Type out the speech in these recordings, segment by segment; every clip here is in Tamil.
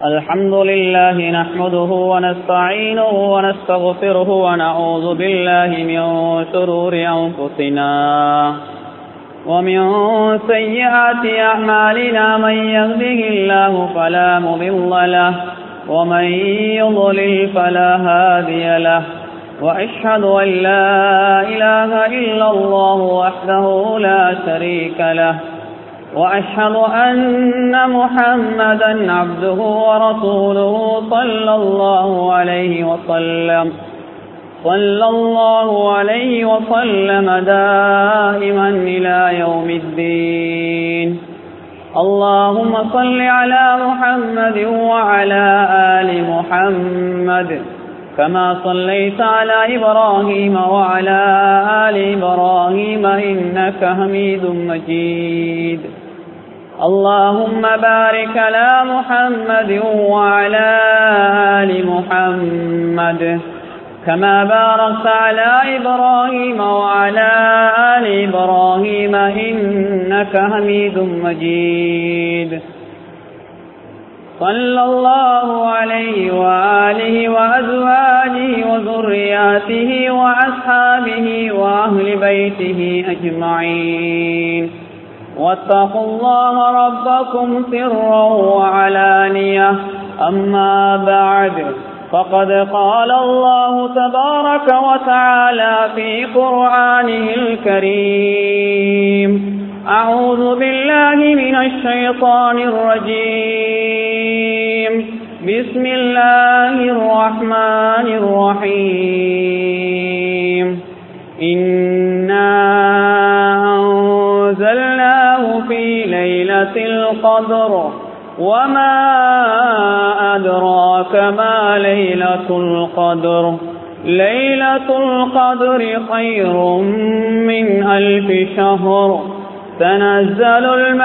الحمد لله نحمده ونستعينه ونستغفره ونعوذ بالله من شرور أنفسنا ومن سيئات أعمالنا من يهده الله فلا مضل له ومن يضلل فلا هادي له وأشهد أن لا إله إلا الله وحده لا شريك له وأشهد أن محمدا عبده ورسوله صلى الله عليه وسلم صلى الله عليه وسلم دائما إلى يوم الدين اللهم صل على محمد وعلى آل محمد كما صليت على إبراهيم وعلى آل إبراهيم إنك حميد مجيد اللهم بارك على محمد وعلى آل محمد كما باركت على إبراهيم وعلى آل إبراهيم إنك حميد مجيد صلى الله عليه وآله وأزواجه وذرياته وأصحابه وأهل بيته أجمعين واتقوا الله ربكم سرا وعلانية أما بعد فقد قال الله تبارك وتعالى في قرآنه الكريم أعوذ بالله من الشيطان الرجيم بسم الله الرحمن الرحيم إنا أنزلناه في ليلة القدر وما أدراك ما ليلة القدر ليلة القدر خير من ألف شهر تنزل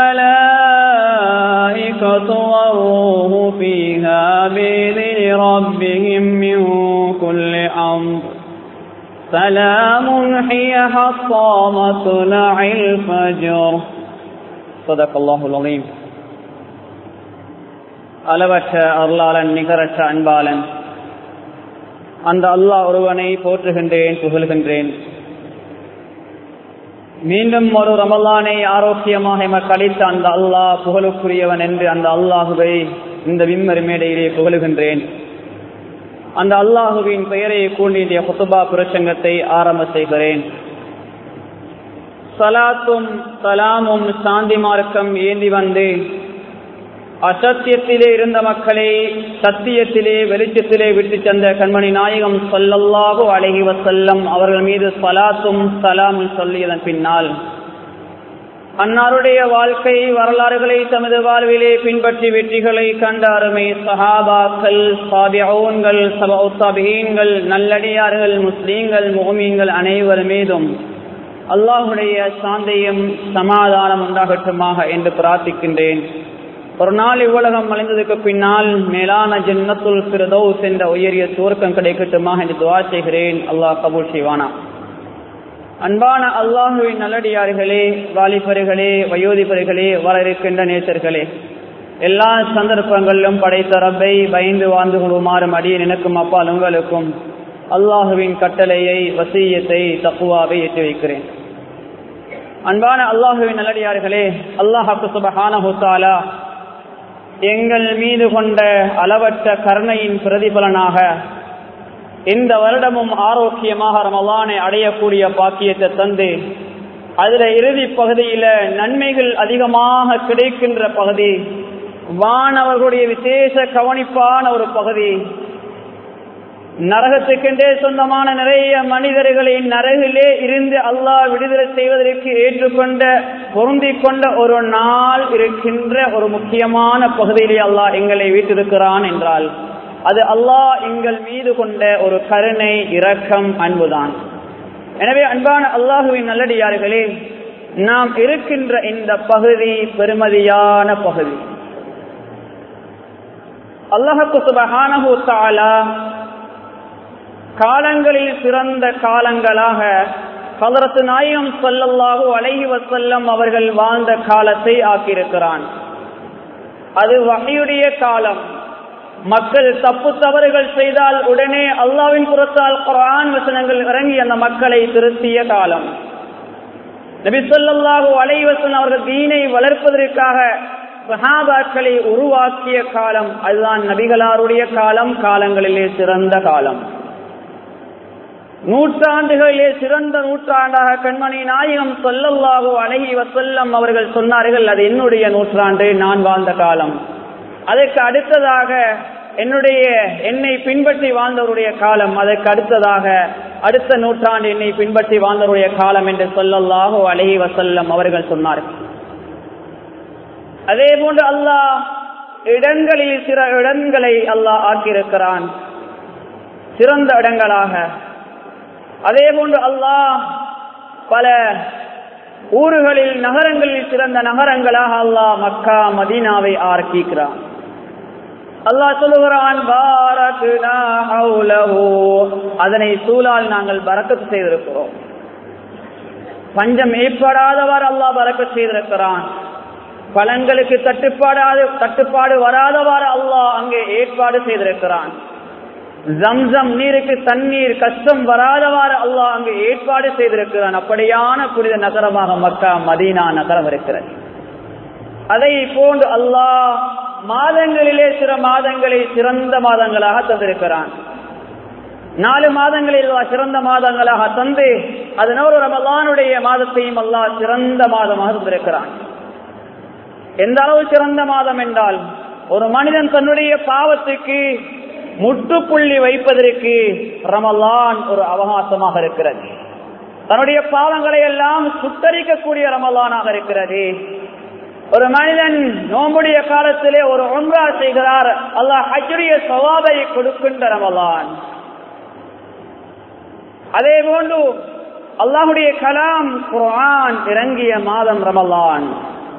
الملائكة والروح فيها بإذن ربهم من كل أمر سلام هي حتى مطلع الفجر صدق الله العظيم அளவற்ற அருளாளன் நிகரற்ற அன்பாளன் அந்த அல்லாஹ் ஒருவனை போற்றுகின்றேன் புகழ்கின்றேன் மீண்டும் ஒரு ரமலானை ஆரோக்கியமாக கழித்த அந்த அல்லாஹ் புகழுக்குரியவன் என்று அந்த அல்லாஹுவை இந்த விம்மர் மேடையிலே புகழுகின்றேன் அந்த அல்லாஹுவின் பெயரை கூண்டிய குத்துபா பிரசங்கத்தை ஆரம்ப செய்கிறேன் சலாத்தும் சலாமும் சாந்தி மார்க்கம் ஏந்தி வந்து அசத்தியத்திலே இருந்த மக்களை சத்தியத்திலே வெளிச்சத்திலே விட்டு சென்ற கண்மணி நாயகம் சொல்லல்லாஹு அழகி வசல்லம் அவர்கள் மீது சலாத்தும் சலாமும் சொல்லியதன் பின்னால் அன்னாருடைய வாழ்க்கை வரலாறுகளை தமது வாழ்விலே பின்பற்றி வெற்றிகளை கண்ட அருமை சஹாபாக்கள் சாபியவுன்கள் சபீன்கள் நல்லடியார்கள் முஸ்லீம்கள் மோமீன்கள் அனைவர் மீதும் அல்லாஹுடைய சாந்தையும் சமாதானம் உண்டாகட்டுமாக என்று பிரார்த்திக்கின்றேன் ஒரு நாள் இவ்வுலகம் அழிந்ததுக்கு பின்னால் மேலான ஜன்னத்துல் பிரதோஸ் என்ற உயரிய சுவர்க்கம் கிடைக்கட்டுமாக என்று துவா செய்கிறேன் அல்லாஹ் கபூல் செய்வானா அன்பான அல்லாஹுவின் நல்லடியார்களே வாலிபர்களே வயோதிபர்களே வர இருக்கின்ற நேசர்களே எல்லா சந்தர்ப்பங்களிலும் படைத்த ரப்பை பயந்து வாழ்ந்து கொள்ளுமாறும் அடியே நினைக்கும் அப்பால் உங்களுக்கும் அல்லாஹுவின் கட்டளையை வசீயத்தை தப்புவாவை ஏற்றி வைக்கிறேன் அன்பான அல்லாஹுவின் நல்லடியார்களே அல்லாஹாக்கு சுபஹான ஹுத்தாலா எங்கள் மீது கொண்ட அளவற்ற கருணையின் பிரதிபலனாக இந்த வருடமும் ஆரோக்கியமாக ரமலானை அடையக்கூடிய பாக்கியத்தை தந்து அதுல இறுதி பகுதியில நன்மைகள் அதிகமாக கிடைக்கின்ற பகுதி வானவர்களுடைய விசேஷ கவனிப்பான ஒரு பகுதி நரகத்துக்கென்றே சொந்தமான நிறைய மனிதர்களின் நரகிலே இருந்து அல்லாஹ் விடுதலை செய்வதற்கு ஏற்றுக்கொண்ட பொருந்தி கொண்ட ஒரு நாள் இருக்கின்ற ஒரு முக்கியமான பகுதியிலே அல்லாஹ் எங்களை வீட்டிருக்கிறான் என்றால் அது அல்லாஹ் எங்கள் மீது கொண்ட ஒரு கருணை இரக்கம் அன்புதான் எனவே அன்பான அல்லாஹுவின் நல்லடியார்களே நாம் இருக்கின்ற இந்த பகுதி பெருமதியான பகுதி அல்லாஹு சுபஹானஹு தாலா காலங்களில் சிறந்த காலங்களாக கலரத்து நாயகம் சொல்லல்லாஹு அலைஹி வசல்லம் அவர்கள் வாழ்ந்த காலத்தை ஆக்கியிருக்கிறான் அது வகையுடைய காலம் மக்கள் தப்பு தவறுகள் செய்தால் உடனே அல்லாவின் புறத்தால் குரான் வசனங்கள் இறங்கி அந்த மக்களை திருத்திய காலம் நபி சொல்லாஹு அலைவசன் அவர்கள் தீனை வளர்ப்பதற்காக சஹாபாக்களை உருவாக்கிய காலம் அதுதான் நபிகளாருடைய காலம் காலங்களிலே சிறந்த காலம் நூற்றாண்டுகளிலே சிறந்த நூற்றாண்டாக கண்மணி நாயகம் சொல்லல்லாஹோ அழகி வசல்லம் அவர்கள் சொன்னார்கள் அது என்னுடைய நூற்றாண்டு நான் வாழ்ந்த காலம் அதற்கு அடுத்ததாக என்னுடைய என்னை பின்பற்றி வாழ்ந்தவருடைய காலம் அதற்கு அடுத்ததாக அடுத்த நூற்றாண்டு என்னை பின்பற்றி வாழ்ந்தவருடைய காலம் என்று சொல்லல்லாஹோ அழகி வசல்லம் அவர்கள் சொன்னார்கள் அதே போன்று அல்லாஹ் இடங்களில் சில இடங்களை அல்லாஹ் ஆக்கியிருக்கிறான் சிறந்த இடங்களாக அதே போன்று அல்லாஹ் பல ஊர்களில் நகரங்களில் சிறந்த நகரங்களாக அல்லாஹ் மக்கா மதீனாவை ஆர்க்கிக்கிறான் அல்லாஹ் சொல்லுகிறான் அதனை சூழால் நாங்கள் பறக்கத்து செய்திருக்கிறோம் பஞ்சம் ஏற்படாதவர் அல்லாஹ் பறக்கத் செய்திருக்கிறான் பலன்களுக்கு தட்டுப்பாடாது தட்டுப்பாடு வராதவாறு அல்லாஹ் அங்கே ஏற்பாடு செய்திருக்கிறான் ஜம்சம் நீருக்கு தண்ணீர் கஷ்டம் வராதவாறு அல்லாஹ் அங்கு ஏற்பாடு செய்திருக்கிறான் அப்படியான புனித நகரமாக மக்கா மதீனா நகரம் இருக்கிறது அதை போன்று அல்லாஹ் மாதங்களிலே சில மாதங்களை சிறந்த மாதங்களாக தந்திருக்கிறான் நாலு மாதங்களில் சிறந்த மாதங்களாக தந்து அதனோடு ரமலானுடைய மாதத்தையும் அல்லாஹ் சிறந்த மாதமாக தந்திருக்கிறான் எந்த அளவு சிறந்த மாதம் என்றால் ஒரு மனிதன் தன்னுடைய பாவத்துக்கு முட்டுப்புள்ளி வைப்பதற்கு ரமலான் ஒரு அவகாசமாக இருக்கிறது தன்னுடைய பாவங்களை எல்லாம் சுத்தரிக்கக்கூடிய ரமலானாக இருக்கிறது ஒரு மனிதன் நோம்புடைய காலத்திலே ஒரு ஒன்றா செய்கிறார் அல்லாஹ் ஹஜ்ரிய சவாபை கொடுக்கின்ற ரமலான் அதே போன்று அல்லாஹுடைய கலாம் குரான் இறங்கிய மாதம் ரமலான்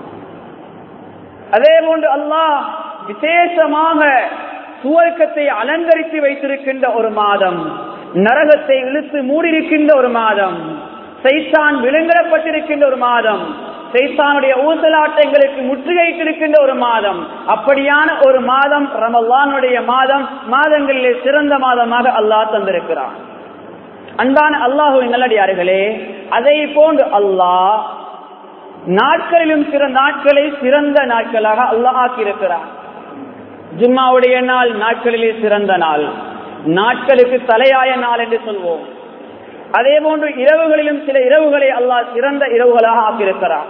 அதே போன்று அல்லாஹ் விசேஷமாக சுவர்க்கத்தை அலங்கரித்து வைத்திருக்கின்ற ஒரு மாதம் நரகத்தை இழுத்து மூடியிருக்கின்ற ஒரு மாதம் சைத்தான் விழுங்கப்பட்டிருக்கின்ற ஒரு மாதம் சைத்தானுடைய ஊசலாட்டங்களுக்கு முற்றுகையிட்டிருக்கின்ற ஒரு மாதம் அப்படியான ஒரு மாதம் ரமல்லானுடைய மாதம் மாதங்களிலே சிறந்த மாதமாக அல்லாஹ் தந்திருக்கிறான் அன்பான அல்லாஹுவின் நல்லடியார்களே அதை போன்று அல்லாஹ் நாட்களிலும் சில நாட்களை சிறந்த நாட்களாக அல்லாஹ் ஆக்கியிருக்கிறான் ஜும்மாவுடைய நாள் நாட்களிலே சிறந்த நாள் நாட்களுக்கு தலையாய நாள் என்று சொல்வோம் அதே போன்று இரவுகளிலும் சில இரவுகளை அல்லாஹ் சிறந்த இரவுகளாக ஆக்கியிருக்கிறான்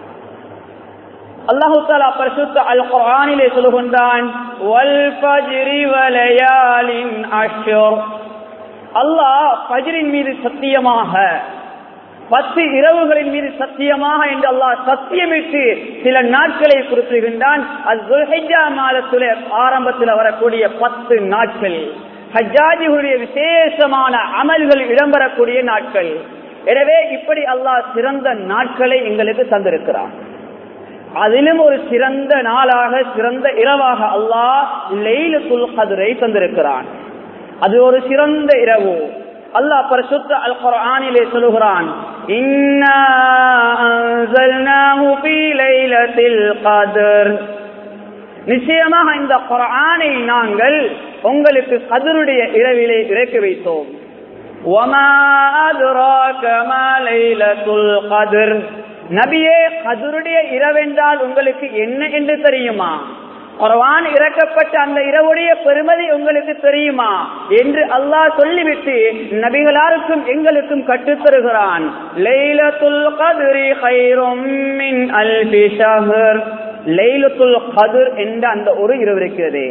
அல்லாஹு தாலா பரிசுத்த அல் குர்ஆனிலே சொல்லுகின்றான் வல் ஃபஜ்ரி வலயாலின் அஷ்ர் அல்லாஹ் ஃபஜ்ரின் மீது சத்தியமாக பத்து இரவுகளின் மீது சத்தியமாக என்று அல்லாஹ் சத்தியமிட்டு சில நாட்களை குறிப்பிடுகின்றான் அது மாதத்துல ஆரம்பத்தில் வரக்கூடிய பத்து நாட்கள் ஹஜ்ஜாஜிகளுடைய விசேஷமான அமல்கள் இடம்பெறக்கூடிய நாட்கள் எனவே இப்படி அல்லாஹ் சிறந்த நாட்களை எங்களுக்கு தந்திருக்கிறான் அதிலும் ஒரு சிறந்த நாளாக சிறந்த இரவாக அல்லாஹ் லெய்லுல் கதிரை தந்திருக்கிறான் அது ஒரு சிறந்த இரவு அல்லாஹ் பரிசுத்த அல் குர்ஆனிலே சொல்லுகிறான் இன்னா அன்ஸல்னாஹு ஃபீ லைலத்தில் கத்ர் நிச்சயமாக இந்த குர்ஆனை நாங்கள் உங்களுக்கு கதருடைய இரவிலே இறக்கி வைத்தோம் وما أدراك ما ليلة القدر நபியே கதருடைய இரவென்றால் உங்களுக்கு என்ன என்று தெரியுமா குர்ஆன் இறக்கப்பட்ட அந்த இரவுடைய பெருமதி உங்களுக்கு தெரியுமா என்று அல்லாஹ் சொல்லிவிட்டு நபிகளாருக்கும் எங்களுக்கும் கற்றுத்தருகிறான் லைலத்துல் கத்ரி கைரும் மின் அல்ஃபி ஷஹர் லைலத்துல் கதிர் என்ற அந்த ஒரு இரவு இருக்கிறது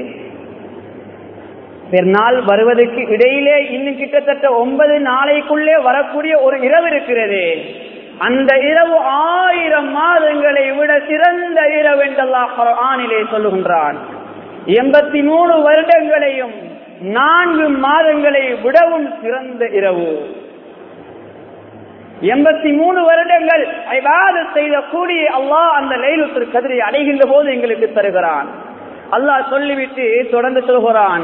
பெருநாள் வருவதற்கு இடையிலே இன்னும் கிட்டத்தட்ட ஒன்பது நாளைக்குள்ளே வரக்கூடிய ஒரு இரவு இருக்கிறது அந்த இரவு ஆயிரம் மாதங்களை விட சிறந்த இரவு என்றெல்லாம் ஆணிலே சொல்லுகின்றான் எண்பத்தி மூணு வருடங்களையும் நான்கு மாதங்களை விடவும் சிறந்த இரவு எண்பத்தி மூணு வருடங்கள் ஐவாது செய்த கூடிய அல்லாஹ் அந்த லைலுத்திற்கு கதிரை அடைகின்ற போது எங்களுக்கு தருகிறான் அல்லாஹ் சொல்லிவிட்டு தொடர்ந்து சொல்கிறான்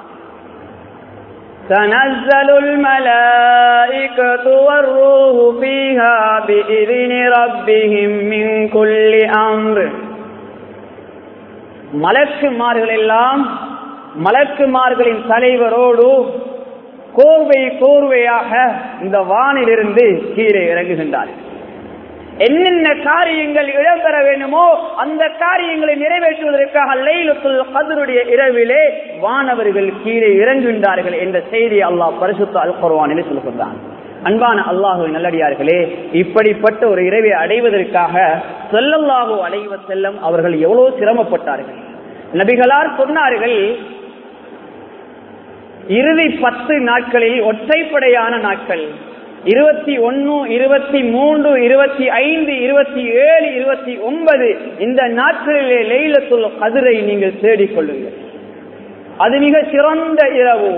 تنزل الملائكة والروح فيها بإذن ربهم من كل أمر மலக்குமார்கள் எல்லாம் மலக்குமார்களின் தலைவரோடு கோர்வை கோர்வையாக இந்த வானிலிருந்து கீழே இறங்குகின்றார்கள் என்னென்ன காரியங்கள் இடம்பெற வேண்டுமோ அந்த காரியங்களை நிறைவேற்றுவதற்காக லைலுக்குள் கதருடைய இரவிலே வானவர்கள் கீழே இறங்குகின்றார்கள் என்ற செய்தி அல்லாஹ் பரிசுத்த அல் குர்வானில் சொல்லுகின்றான் அன்பான அல்லாஹு நல்லடியார்களே இப்படிப்பட்ட ஒரு இரவை அடைவதற்காக செல்லல்லாஹு அடைவ செல்லம் அவர்கள் எவ்வளவு சிரமப்பட்டார்கள் நபிகளார் சொன்னார்கள் இறுதி பத்து நாட்களில் ஒற்றைப்படையான நாட்கள் இருபத்தி ஒன்னு இருபத்தி மூன்று இருபத்தி ஐந்து இருபத்தி ஏழு இருபத்தி ஒன்பது இந்த நாட்களிலே லெய்லத்துல் கதிரை நீங்கள் தேடிக் கொள்ளுங்கள் அது மிக சிறந்த இரவு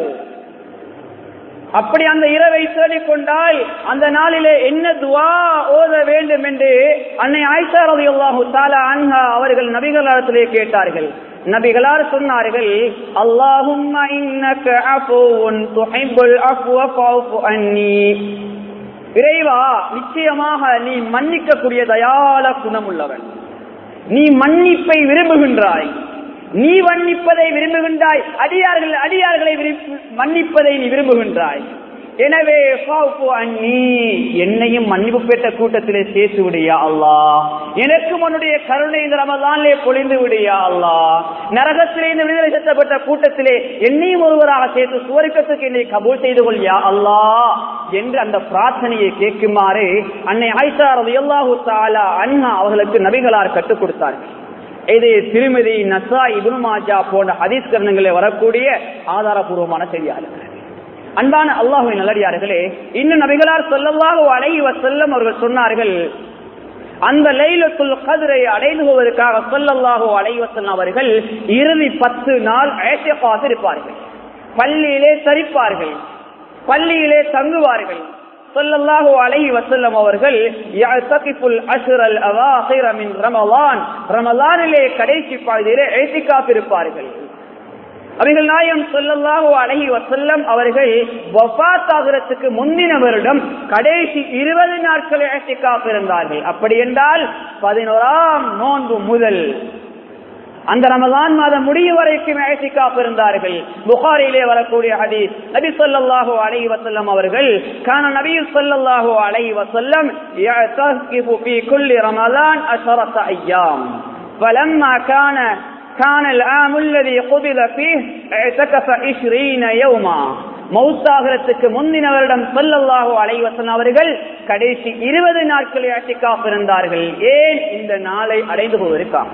அப்படி அந்த இரவை தேடிக்கொண்டால் அந்த நாளிலே என்ன துவா ஓத வேண்டும் என்று அன்னை ஆயிஷா ரலியல்லாஹு தஆலா அன்ஹா அவர்கள் நபிகளிடத்திலே கேட்டார்கள் நபிகளார் சொன்னார்கள் அல்லாஹும்ம இன்னக அஃபுவுன் துஹிப்புல் அஃப்வ ஃபஅஃபு அன்னி இறைவா நிச்சயமாக நீ மன்னிக்கக்கூடிய தயால குணமுள்ளவன் நீ மன்னிப்பை விரும்புகின்றாய் நீ மன்னிப்பதை விரும்புகின்றாய் அடியார்கள் அடியார்களை மன்னிப்பதை நீ விரும்புகின்றாய் எனவே அண்ணி என்னையும் மன்னிப்பு பெற்ற கூட்டத்திலே சேர்த்து விடியா அல்லா எனக்கும் உன்னுடைய கருணை இந்த ரமதானிலே பொழிந்து விடியா அல்லா நரகத்திலே இந்த விடுதலை செலுத்தப்பட்ட கூட்டத்திலே என்னையும் ஒருவராக சேர்த்து சுவர்க்கத்துக்கு என்னை கபூல் செய்து கொள்ளியா அல்லா என்று அந்த பிரார்த்தனையை கேட்குமாறு அன்னை ஆயிஷா ரலியல்லாஹு தஆலா அன்ஹா அவர்களுக்கு நபிகளார் கற்றுக் கொடுத்தார்கள் இது திருமதி நசா இபுல் மாஜா போன்ற ஹதீஸ் கரணங்களில் வரக்கூடிய ஆதாரபூர்வமான செய்தியாளர்கள் அன்பான அல்லாஹுவின் நல்லடியார்களே இன்னும் நபிகளார் சொல்லல்லாஹு அலைஹி வஸல்லம் அவர்கள் சொன்னார்கள் அந்த லைலத்துல் கதிரை அடைந்து போவதற்காக சொல்லல்லாஹு அலைஹி வஸல்லம் அவர்கள் இறுதி பத்து நாள் ஏற்றப்பாக இருப்பார்கள் பள்ளியிலே தரிப்பார்கள் பள்ளியிலே தங்குவார்கள் சொல்லல்லாஹு அலைஹி வஸல்லம் அவர்கள் யஅதகிஃபுல் அஷ்ரல் அவாஹிர மின் ரமலான் ரமலானிலே கடைசி பகுதியிலே இஹ்திகாஃப் இருப்பார்கள் அவைகள் நாயம் சொல்லல்லாஹு அலைஹி வஸல்லம் அவர்கள் வஃபாத் ஆகிறதுக்கு முந்தின வருடம் கடைசி இருபது நாட்கள் இஹ்திகாஃப் இருந்தார்கள் அப்படி என்றால் பதினோராம் நோன்பு முதல் அந்த ரமலான் மாதம் முடியும் வரைக்கும் ஏசிக்காப் இருந்தார்கள் புகாரிலே வரக்கூடிய ஹதீஸ் நபி ஸல்லல்லாஹு அலைஹி வஸல்லம் அவர்கள் கான நபி ஸல்லல்லாஹு அலைஹி வஸல்லம் يعتكف في كل رمضان عشرة أيام فلما كان كان العام الذي قبض فيه اعتكف 20 يوما மௌத்தாகிறதுக்கு முந்தின வருடம் சொல்லல்லாஹு அலைவசன் அவர்கள் கடைசி இருபது நாட்கள் ஏற்றிக்காப் இருந்தார்கள் ஏன் இந்த நாளை அடைந்து போவதற்காக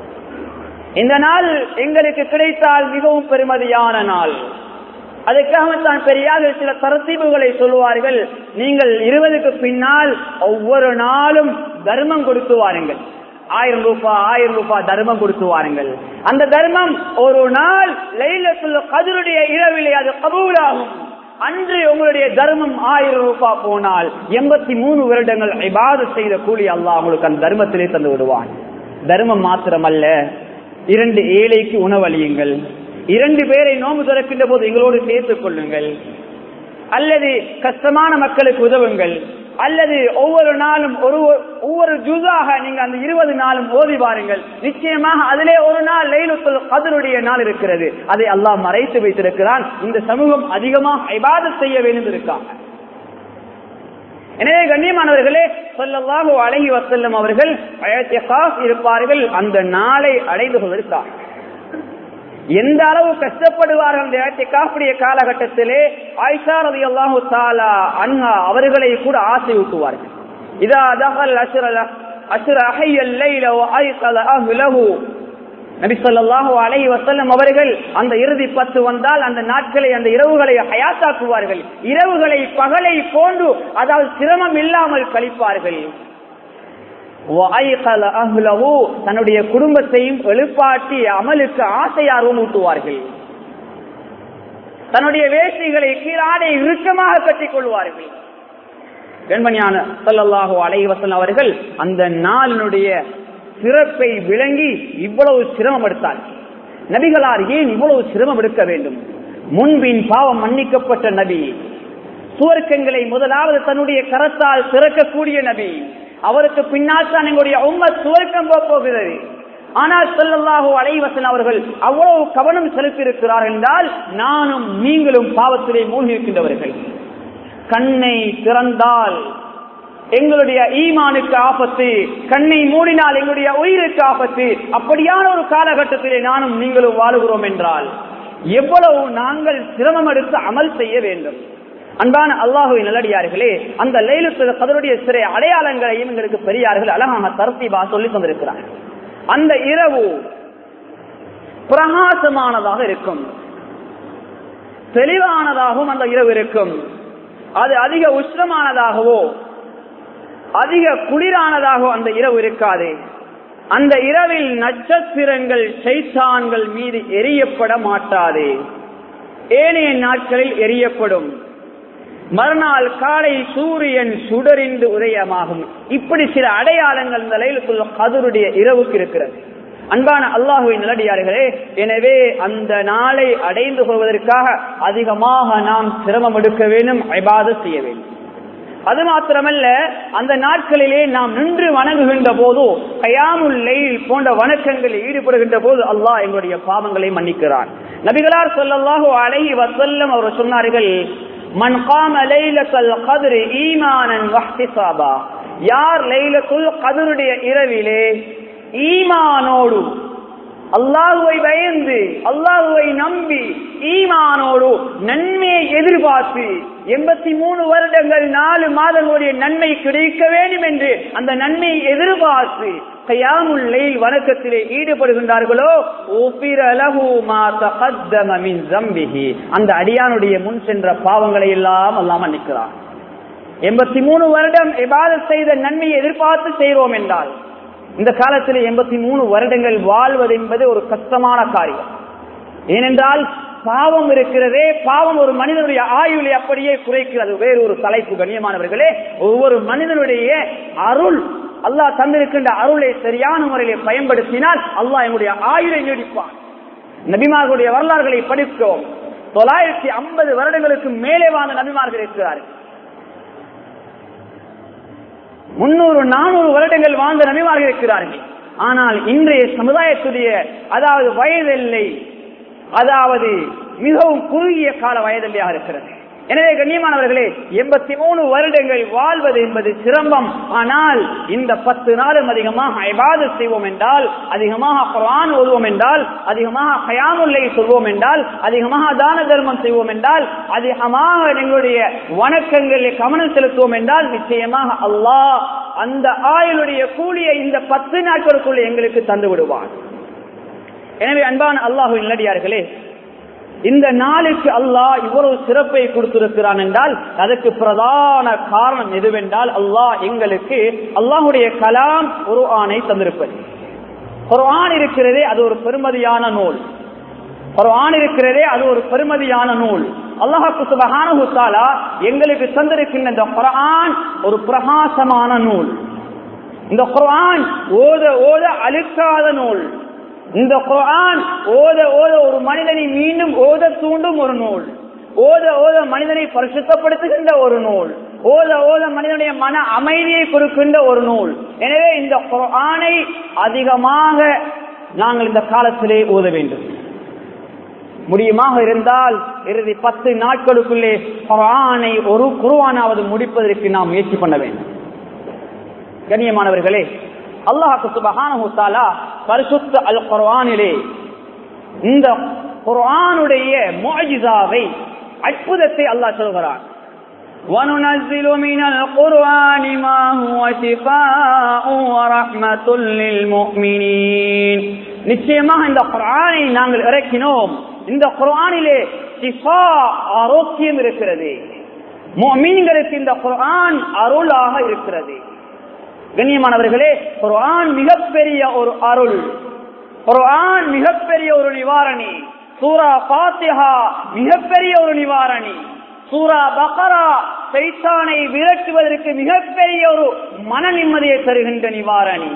இந்த நாள் எங்களுக்கு கிடைத்தால் மிகவும் பெருமதியான நாள் அதுக்காகத்தான் பெரியாக சில தரத்தீவுகளை சொல்லுவார்கள் நீங்கள் இருபதுக்கு பின்னால் ஒவ்வொரு நாளும் தர்மம் கொடுத்து வாருங்கள் ஆயிரம் ரூபாய் ஆயிரம் ரூபாய் தர்மம் கொடுத்து வாருங்கள் அந்த தர்மம் ஒரு நாள் லைலத்துள்ள கதிருடைய இரவிலே அது கபூலாகும் அன்று உங்களுடைய தர்மம் ஆயிரம் ரூபாய் போனால் எண்பத்தி மூணு வருடங்கள் இபாத செய்த கூலி அல்லாஹ் உங்களுக்கு அந்த தர்மத்திலே தந்து விடுவான் தர்மம் மாத்திரமல்ல இரண்டு ஏழைக்கு உணவளியுங்கள் இரண்டு பேரை நோம்பு திறக்கின்ற போது எங்களோடு சேர்த்துக் கொள்ளுங்கள் அல்லது கஷ்டமான மக்களுக்கு உதவுங்கள் அல்லது ஒவ்வொரு நாளும் ஒரு ஒவ்வொரு ஜூஸாக நீங்க அந்த இருபது நாளும் ஓதி பாருங்கள் நிச்சயமாக அதிலே ஒரு நாள் லைலுத்துல் கதருடைய நாள் இருக்கிறது அதை அல்லாஹ் மறைத்து வைத்திருக்கிறான் இந்த சமூகம் அதிகமாக ஐபாதத் செய்ய வேண்டும் இருக்காங்க எனவே கண்ணியமானவர்களே சொல்லல்லாஹு அழகி வசல்லம் அவர்கள் இருப்பார்கள் அந்த நாளை அடைந்து கொள்வதற்காக எந்த அளவு கஷ்டப்படுவார்கள் இந்த ஏத்திகாப்புடைய காலகட்டத்திலே ஆயிஷா ரதி அல்லாஹு தாலா அன்ஹா அவர்களை கூட ஆசை ஊட்டுவார்கள் இதா தகல் அசுர அசுர அஹையல் லைல ஐகல அஹ்லஹு நபி சொல்லாஹு அலை வசல்லம் அவர்கள் அந்த இறுதி பத்து வந்தால் அந்த நாட்களை அந்த இரவுகளை ஹயாத்தாக்குவார்கள் இரவுகளை பகலை போன்று அதாவது சிரமம் இல்லாமல் கழிப்பார்கள் தன்னுடைய குடும்பத்தையும் எழுப்பாட்டி அமலுக்கு ஆசையாகவும் ஊட்டுவார்கள் தன்னுடைய வேஷ்டிகளை கீழாடை இறுக்கமாக கட்டிக் கொள்வார்கள் வெண்மணியான சொல்லல்லாஹு அலைவசன் அவர்கள் அந்த நாளினுடைய சிறப்பை விளங்கி இவ்வளவு சிரமம் எடுத்தார் நபிகளார் ஏன் இவ்வளவு சிரமம் எடுக்க வேண்டும் முன்பின் பாவம் மன்னிக்கப்பட்ட நபி சுவர்க்கங்களை முதலாவது தன்னுடைய கரத்தால் திறக்கக்கூடிய நபி அவருக்கு பின்னால் தான் எங்களுடைய உம்ம சுவர்க்கம் போகிறது ஆனால் சொல்லல்லாஹோ அலைவசன் அவர்கள் அவ்வளவு கவனம் செலுத்தியிருக்கிறார்கள் என்றால் நானும் நீங்களும் பாவத்திலே மூழ்கி இருக்கின்றவர்கள் கண்ணை திறந்தால் எங்களுடைய ஈமானுக்கு ஆபத்து கண்ணை மூடினால் எங்களுடைய உயிருக்கு ஆபத்து அப்படியான ஒரு காலகட்டத்திலே நானும் நீங்களும் வாழுகிறோம் என்றால் எவ்வளவு நாங்கள் சிரமம் எடுத்து அமல் செய்ய வேண்டும் அன்பான அல்லாஹுவின் நல்லடியார்களே அந்த லைலுத்து கதருடைய சிறை அடையாளங்களையும் எங்களுக்கு பெரியார்கள் அழகாக தரத்தீபா சொல்லி தந்திருக்கிறார்கள் அந்த இரவு பிரகாசமானதாக இருக்கும் தெளிவானதாகவும் அந்த இரவு இருக்கும் அது அதிக உஷ்ணமானதாகவோ அதிக குளிரானதாகவோ அந்த இரவு இருக்காது அந்த இரவில் நட்சத்திரங்கள் சைத்தான்கள் மீது எரியப்பட மாட்டாது ஏனைய நாட்களில் எரியப்படும் மறுநாள் காலை சூரியன் சுடரிந்து உதயமாகும் இப்படி சில அடையாளங்கள் இந்த லைலத்துல் கதருடைய இரவுக்கு இருக்கிறது அன்பான அல்லாஹுவின் நிலடியார்களே எனவே அந்த நாளை அடைந்து கொள்வதற்காக அதிகமாக நாம் சிரமம் எடுக்க வேண்டும் ஐபாத செய்ய வேண்டும் அது மாத்திரமல்ல அந்த நாட்களிலே நாம் நின்று வணங்குகின்ற போதோ கயாமுல்லை போன்ற வணக்கங்களில் ஈடுபடுகின்ற போது அல்லாஹ் எங்களுடைய பாவங்களை மன்னிக்கிறான் நபிகளார் சொல்லல்லாஹோ அழகி வசல்லம் அவர் சொன்னார்கள் மன் காம லைலத்துல் கத்ரி ஈமானன் வஹ்திசாபா யார் லைலத்துல் கதருடைய இரவிலே ஈமானோடு அல்லாஹுவை பயந்து அல்லாஹுவை நம்பி ஈமானோடு நன்மையை எதிர்பார்த்து எண்பத்தி மூணு வருடங்கள் நாலு மாதங்களுடைய நன்மை கிடைக்க வேண்டும் என்று அந்த நன்மையை எதிர்பார்த்து கையாமுல்லை வணக்கத்திலே ஈடுபடுகின்றார்களோ அந்த அடியானுடைய முன் சென்ற பாவங்களை எல்லாம் அல்லாம நிற்கிறார் எண்பத்தி மூணு வருடம் எபாத செய்த நன்மையை எதிர்பார்த்து செய்கிறோம் என்றால் இந்த காலத்தில் எண்பத்தி மூணு வருடங்கள் வாழ்வது என்பது ஒரு கஷ்டமான காரியம் ஏனென்றால் பாவம் இருக்கிறதே பாவம் ஒரு மனிதனுடைய ஆயுளை அப்படியே குறைக்கிறது வேறு ஒரு தலைப்பு கண்ணியமானவர்களே ஒவ்வொரு மனிதனுடைய அருள் அல்லாஹ் தந்திருக்கின்ற அருளை சரியான முறையிலே பயன்படுத்தினால் அல்லாஹ் எங்களுடைய ஆயுளை நீடிப்பான் நபிமார்களுடைய வரலாறுகளை படிக்கிறோம் தொள்ளாயிரத்தி ஐம்பது வருடங்களுக்கு மேலே வாழ்ந்த நபிமார்கள் இருக்கிறார்கள் முன்னூறு நானூறு வருடங்கள் வாழ்ந்த நபிமார்கள் இருக்கிறார்கள் ஆனால் இன்றைய சமுதாயத்துடைய அதாவது வயதெல்லை அதாவது மிகவும் குறுகிய கால வயதெல்லையாக இருக்கிறது எனவே கண்ணியமானவர்களே எண்பத்தி மூணு வருடங்கள் வாழ்வது என்பது சிரமம் ஆனால் இந்த பத்து நாளும் அதிகமாக ஐபாது செய்வோம் என்றால் அதிகமாக குரான் ஓதுவோம் என்றால் அதிகமாக கயாமுல்லை சொல்வோம் என்றால் அதிகமாக தான தர்மம் செய்வோம் என்றால் அதிகமாக எங்களுடைய வணக்கங்களில் கவனம் செலுத்துவோம் என்றால் நிச்சயமாக அல்லாஹ் அந்த ஆயுளுடைய கூலியை இந்த பத்து நாட்களுக்குள்ள எங்களுக்கு தந்து விடுவான் எனவே அன்பான அல்லாஹு நல்லடியார்களே இந்த நாளுக்கு அல்லாஹ் இவ்வளவு சிறப்பை கொடுத்திருக்கிறான் என்றால் அதற்கு பிரதான காரணம் எதுவென்றால் அல்லாஹ் எங்களுக்கு அல்லாஹுடைய கலாம் ஒரு ஆணை தந்திருப்பது ஒரு ஆண் இருக்கிறதே அது ஒரு பெருமதியான நூல் ஒரு ஆண் இருக்கிறதே அது ஒரு பெருமதியான நூல் அல்லாஹு சுபஹானா எங்களுக்கு தந்திருக்கின்ற இந்த குரான் ஒரு பிரகாசமான நூல் இந்த குரான் ஓத ஓத அழுக்காத நூல் இந்த குரான் ஓத ஓத ஒரு மனிதனை மீண்டும் ஓத தூண்டும் ஒரு நூல் ஓத ஓத மனிதனை பரிசுத்தப்படுத்துகின்ற ஒரு நூல் ஓத ஓத மனிதனுடைய மன அமைதியை கொடுக்கின்ற ஒரு நூல் எனவே இந்த குரானை அதிகமாக நாங்கள் இந்த காலத்திலே ஓத வேண்டும் முடியுமாக இருந்தால் இறுதி பத்து நாட்களுக்குள்ளே குரானை ஒரு குருவானாவது முடிப்பதற்கு நாம் முயற்சி பண்ண வேண்டும் கண்ணியமானவர்களே அல்லாஹு சுபஹானஹு பரிசுத்த அல் குர்ஆனிலே இந்த குர்ஆனுடைய முஅஜிசாவை அற்புதத்தை அல்லாஹ் சொல்கிறான் وننزل من القرآن ما هو شفاء ورحمة للمؤمنين நிச்சயமாக இந்த குர்ஆனை நாங்கள் இறக்கினோம் இந்த குர்ஆனிலே ஷிஃபா ஆரோக்கியம் இருக்கிறது முஃமின்களுக்கு இந்த குர்ஆன் அருளாக இருக்கிறது கண்ணியமானவர்களே குர்ஆன் மிகப்பெரிய ஒரு அருள் குர்ஆன் மிகப்பெரிய ஒரு நிவாரணி சூரா பாத்திஹா மிகப்பெரிய ஒரு நிவாரணி சூரா பகரா சைத்தானை விரட்டுவதற்கு மிகப்பெரிய ஒரு மன நிம்மதியை தருகின்ற நிவாரணி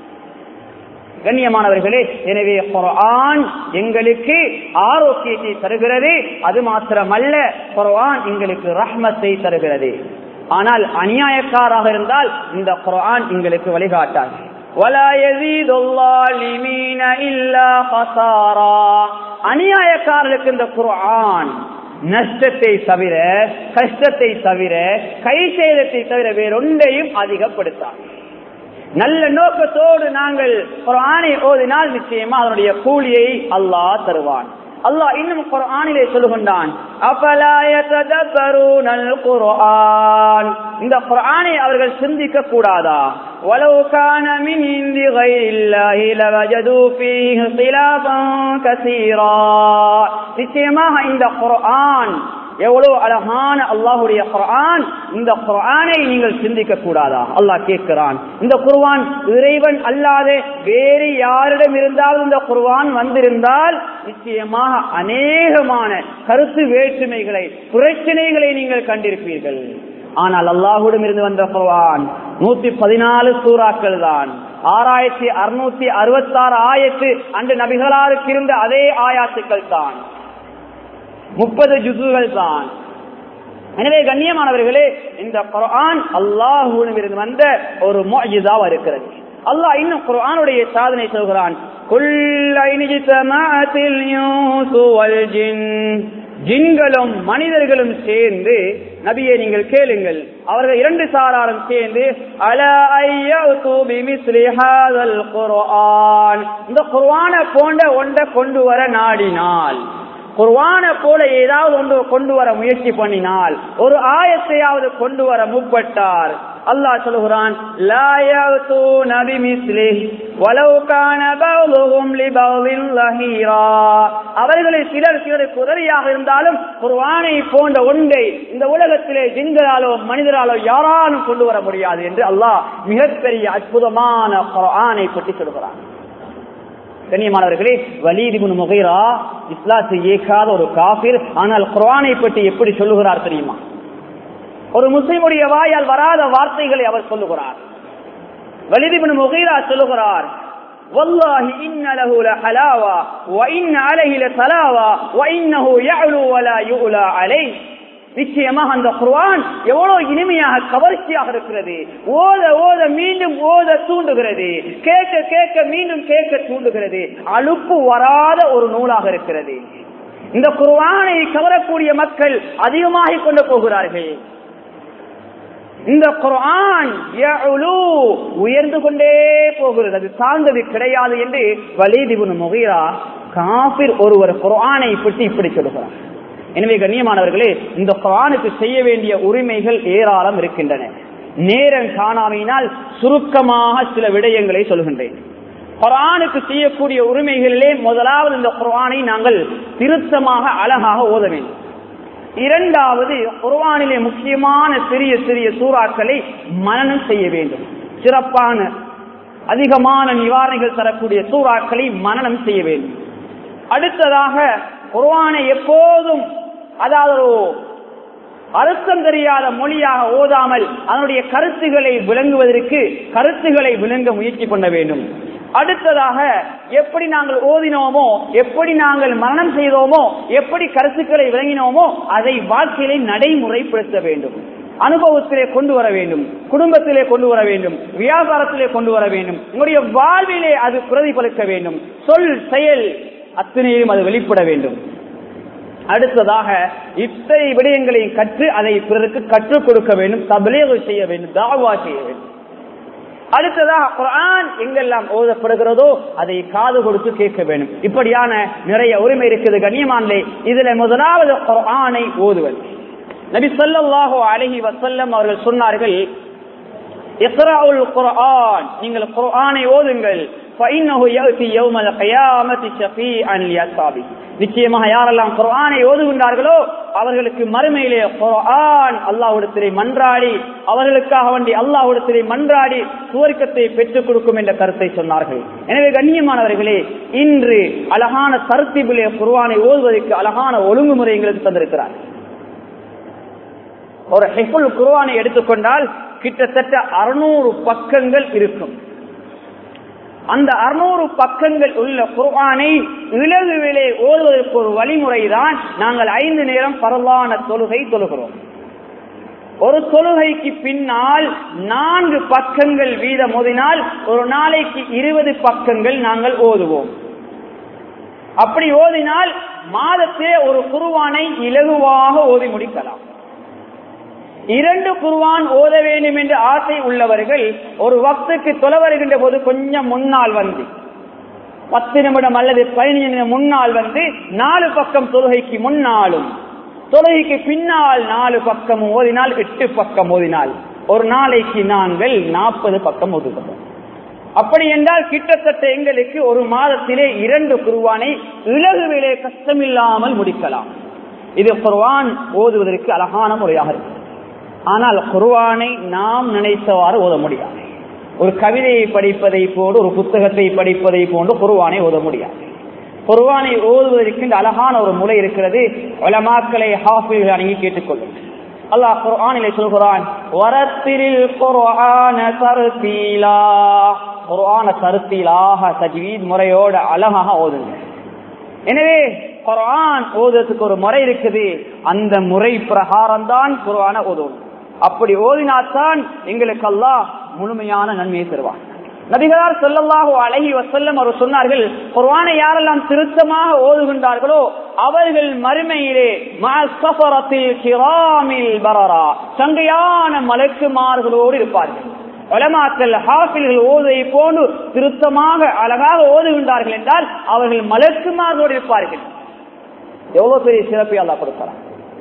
கண்ணியமானவர்களே எனவே குர்ஆன் எங்களுக்கு ஆரோக்கியத்தை தருகிறது அது மாத்திரமல்ல குர்ஆன் எங்களுக்கு ரஹ்மத்தை தருகிறது ஆனால் அநியாயக்காராக இருந்தால் இந்த குரான் எங்களுக்கு வழிகாட்டாது ولا يزيد الظالمين إلا خسارا அநியாயக்காரர்களுக்கு இந்த குர்ஆன் நஷ்டத்தை தவிர கஷ்டத்தை தவிர கை சேதத்தை தவிர வேறொன்றையும் அதிகப்படுத்தார் நல்ல நோக்கத்தோடு நாங்கள் ஒரு ஆணை ஓதினால் நிச்சயமா அதனுடைய கூலியை அல்லாஹ் தருவான் அல்லாஹ் இன்னும் குர்ஆனிலே சொல்லுகின்றான் அஃபலா யததபரூனல் குர்ஆன் இந்த குர்ஆனை அவர்கள் சிந்திக்க கூடாதா ولو كان من عند غير الله لوجدوا فيه اختلافا كثيرا நிச்சயமாக இந்த குர்ஆன் எவ்வளவு அழகான அல்லாஹுடைய குர்ஆன் இந்த குர்ஆனை நீங்கள் சிந்திக்க கூடாதா அல்லாஹ் கேட்கிறான் இந்த குர்ஆன் இறைவன் அல்லாத வேறு யாரிடம் இருந்தாலும் இந்த குர்ஆன் வந்திருந்தால் நிச்சயமாக அநேகமான கருத்து வேற்றுமைகளை பிரச்சனைகளை நீங்கள் கண்டிருப்பீர்கள் ஆனால் அல்லாஹுடம் இருந்து வந்த குர்ஆன் நூத்தி பதினாலு சூறாக்கள் தான் ஆறாயிரத்தி அறுநூத்தி அறுபத்தி ஆறு ஆயிரத்து அன்று நபிகளாருக்கு இருந்த அதே ஆயாத்துக்கள் தான் முப்பது ஜுசுகள் தான் எனவே கண்ணியமானவர்களே இந்த குர்ஆன் அல்லாஹுவிடம் இருந்து வந்த ஒரு முஅஜிசாவா இருக்கிறது அல்லாஹ் இன்னும் குர்ஆனுடைய சாதனை சொல்கிறான் ஜின்களும் மனிதர்களும் சேர்ந்து நபியை நீங்கள் கேளுங்கள் அவர்கள் இரண்டு சாராரும் சேர்ந்து அல குர்ஆன் இந்த குர்ஆன போன்ற ஒன்றை கொண்டு வர நாடினால் குர்வான போல ஏதாவது ஒன்று கொண்டு வர முயற்சி பண்ணினால் ஒரு ஆயத்தையாவது கொண்டு வர முற்பட்டார் அல்லாஹ் சொல்லுகிறான் அவர்களில் சிலர் சிலருக்கு உதவியாக இருந்தாலும் குர்வானை போன்ற ஒன்றை இந்த உலகத்திலே ஜிங்களாலோ மனிதராலோ யாராலும் கொண்டு வர முடியாது என்று அல்லாஹ் மிகப்பெரிய அற்புதமான குர்ஆனை பற்றி சொல்கிறான் கண்ணியமானவர்களே வலீதிபுன் முகைரா இஸ்லாத்தை ஏற்காத ஒரு காபிர் ஆனால் குர்ஆனை பற்றி எப்படி சொல்லுகிறார் தெரியுமா ஒரு முஸ்லிமுடைய வாயால் வராத வார்த்தைகளை அவர் சொல்லுகிறார் வலிதிபின் முகைரா சொல்லுகிறார் والله إن له لحلاوة وإن عليه لتلاوة وإنه يعلو ولا يؤلى عليه நிச்சயமாக அந்த குர்ஆன் எவ்வளவு இனிமையாக கவர்ச்சியாக இருக்கிறது ஓத ஓத மீண்டும் ஓத தூண்டுகிறது கேட்க கேட்க மீண்டும் கேட்க தூண்டுகிறது அலுப்பு வராத ஒரு நூலாக இருக்கிறது இந்த குர்ஆனை கவரக்கூடிய மக்கள் அதிகமாக கொண்டு போகிறார்கள் இந்த குர்ஆன் உயர்ந்து கொண்டே போகிறது அது சார்ந்தது கிடையாது என்று வலிதிபுன் முகிரா காபிர் ஒருவர் குர்ஆனை பற்றி இப்படி சொல்லுகிறார் எனவே கண்ணியமானவர்களே இந்த குரானுக்கு செய்ய வேண்டிய உரிமைகள் ஏராளம் இருக்கின்றன நேரம் காணாமையினால் சுருக்கமாக சில விடயங்களை சொல்கின்றேன் குரானுக்கு செய்யக்கூடிய உரிமைகளிலே முதலாவது இந்த குரானை நாங்கள் திருத்தமாக அழகாக ஓத வேண்டும் இரண்டாவது குர்வானிலே முக்கியமான சிறிய சிறிய சூறாக்களை மனனம் செய்ய வேண்டும் சிறப்பான அதிகமான நிவாரணைகள் தரக்கூடிய சூறாக்களை மனனம் செய்ய வேண்டும் அடுத்ததாக குர்வானை எப்போதும் அதாவது ஒரு அர்த்தம் தெரியாத மொழியாக ஓதாமல் அதனுடைய கருத்துக்களை விளங்குவதற்கு கருத்துக்களை விளங்க முயற்சி பண்ண வேண்டும் அடுத்ததாக எப்படி நாங்கள் ஓதினோமோ எப்படி நாங்கள் மரணம் செய்தோமோ எப்படி கருத்துக்களை விளங்கினோமோ அதை வாழ்க்கையிலே நடைமுறைப்படுத்த வேண்டும் அனுபவத்திலே கொண்டு வர வேண்டும் குடும்பத்திலே கொண்டு வர வேண்டும் வியாபாரத்திலே கொண்டு வர வேண்டும் உங்களுடைய வாழ்விலே அது பிரதிபலிக்க வேண்டும் சொல் செயல் அத்தனையும் அது வெளிப்பட வேண்டும் அடுத்ததாக இத்தனை விடயங்களையும் கற்று அதை பிறருக்கு கற்றுக் கொடுக்க வேண்டும் தபலேக செய்ய வேண்டும் தாவா செய்ய வேண்டும் அடுத்ததாக குரான் எங்கெல்லாம் ஓதப்படுகிறதோ அதை காது கொடுத்து கேட்க வேண்டும் இப்படியான நிறைய உரிமை இருக்குது கண்ணியமானே இதுல முதலாவது குரானை ஓதுவது நபி சொல்லல்லாஹோ அழகி வசல்லம் அவர்கள் சொன்னார்கள் இஸ்ராவுல் குர்ஆன் நீங்கள் குர்ஆனை ஓதுங்கள் فإنه يأتي يوم القيامة شفيعا لأصحابه நிச்சயமாக யாரெல்லாம் குர்ஆனை ஓதுகின்றார்களோ அவர்களுக்கு மறுமையிலே குர்ஆன் அல்லாஹ்விடத்திலே மன்றாடி அவர்களுக்காக வேண்டி அல்லாஹ்விடத்திலே மன்றாடி சுவர்க்கத்தை பெற்றுக் கொடுக்கும் என்ற கருத்தை சொன்னார்கள் எனவே கண்ணியமானவர்களே இன்று அழகான தர்த்திபிலே குர்ஆனை ஓதுவதற்கு அழகான ஒழுங்குமுறை எங்களுக்கு தந்திருக்கிறார் ஒரு ஹெஃபுல் குர்ஆனை எடுத்துக்கொண்டால் கிட்டத்தட்ட அறுநூறு பக்கங்கள் இருக்கும் அந்த அறுநூறு பக்கங்கள் உள்ள குர்ஆனை இலகுவிலே ஓதுவதற்கு ஒரு வழிமுறை தான் நாங்கள் ஐந்து நேரம் பரவான தொழுகை தொழுகிறோம் ஒரு தொழுகைக்கு பின்னால் நான்கு பக்கங்கள் வீதம் ஓதினால் ஒரு நாளைக்கு இருபது பக்கங்கள் நாங்கள் ஓதுவோம் அப்படி ஓதினால் மாதத்தே ஒரு குருவானை இலகுவாக ஓதி முடிக்கலாம் இரண்டு குருவான் ஓத வேண்டும் என்று ஆசை உள்ளவர்கள் ஒரு வக்துக்கு தொலை வருகின்ற போது கொஞ்சம் முன்னால் வந்து பத்து நிமிடம் அல்லது பதினைந்து நிமிடம் முன்னால் வந்து நாலு பக்கம் தொழுகைக்கு முன்னாலும் தொழுகைக்கு பின்னால் நாலு பக்கம் ஓதினால் எட்டு பக்கம் ஓதினால் ஒரு நாளைக்கு நாங்கள் நாற்பது பக்கம் ஓதுகிறோம் அப்படி என்றால் கிட்டத்தட்ட எங்களுக்கு ஒரு மாதத்திலே இரண்டு குருவானை இலகுவிலே கஷ்டமில்லாமல் முடிக்கலாம் இது குர்வான் ஓதுவதற்கு அழகான முறையாக இருக்கு ஆனால் குர்வானை நாம் நினைத்தவாறு ஓத முடியாது ஒரு கவிதையை படிப்பதை போன்று ஒரு புத்தகத்தை படிப்பதை போன்று குர்வானை ஓத முடியாது குர்வானை ஓதுவதற்கு இந்த அழகான ஒரு முறை இருக்கிறது வளமாக்களை ஹாஃபில்கள் அணுகி கேட்டுக்கொள்ளும் அல்லாஹ் குர்ஆனிலே சொல்கிறான் வரத்திரில் குர்ஆன தர்தீலா குர்ஆன தர்தீலாக தஜ்வீத் முறையோட அழகாக ஓதுங்க எனவே குர்ஆன் ஓதுறதுக்கு ஒரு முறை இருக்குது அந்த முறை பிரகாரம் தான் குர்ஆன ஓதுவோம் அப்படி ஓதினாத்தான் எங்களுக்கு அல்லாஹ் முழுமையான நன்மையை தருவான் நபிகளார் சொல்லல்லாஹு அழகி வசல்லம் அவர் சொன்னார்கள் குர்ஆனை யாரெல்லாம் திருத்தமாக ஓதுகின்றார்களோ அவர்கள் மறுமையிலே மாசஃபரத்தில் கிராமில் பரரா சங்கையான மலக்குமார்களோடு இருப்பார்கள் வளமாக்கல் ஹாஃபில்கள் ஓதுவை போன்று திருத்தமாக அழகாக ஓதுகின்றார்கள் என்றால் அவர்கள் மலக்குமார்களோடு இருப்பார்கள் எவ்வளவு பெரிய சிறப்பை அல்லா கொடுக்கிறார்